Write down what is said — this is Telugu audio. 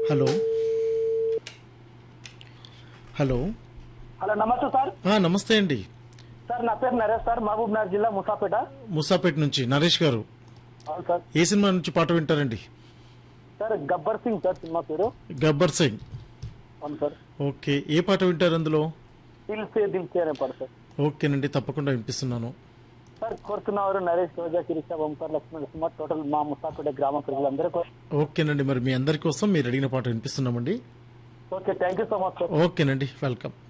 హలో హలో హలో నమస్తే సార్ ఆ, నమస్తే అండి సార్ నా పేరు నరేష్ సార్ మహబూబ్ నగర్ జిల్లా ముసాపేట ముసాపేట్ నుంచి నరేష్ గారు అవును సార్ ఏ సినిమా నుంచి పాట వింటారండి sir Gabbar Singh sir cinema పేరు గబ్బర్ సింగ్ అవును సార్ ఓకే ఏ పాట వింటారు అందులో దిల్ సే దిల్ సే అనే పాడు సార్ ఓకేనండి తప్పకుండా వినిపిస్తున్నాను సార్ కోరుతున్నవారు నరేష్ రోజా శిరీష ఓంకార్ లక్ష్మణ్ నరసింహ టోటల్ మా ముసాపేట గ్రామ ప్రజలందరూ కో- ఓకేనండి మరి మీ అందరి కోసం మీరు అడిగిన పాట వినిపిస్తున్నామండి okay thank you so much sir ఓకేనండి వెల్కమ్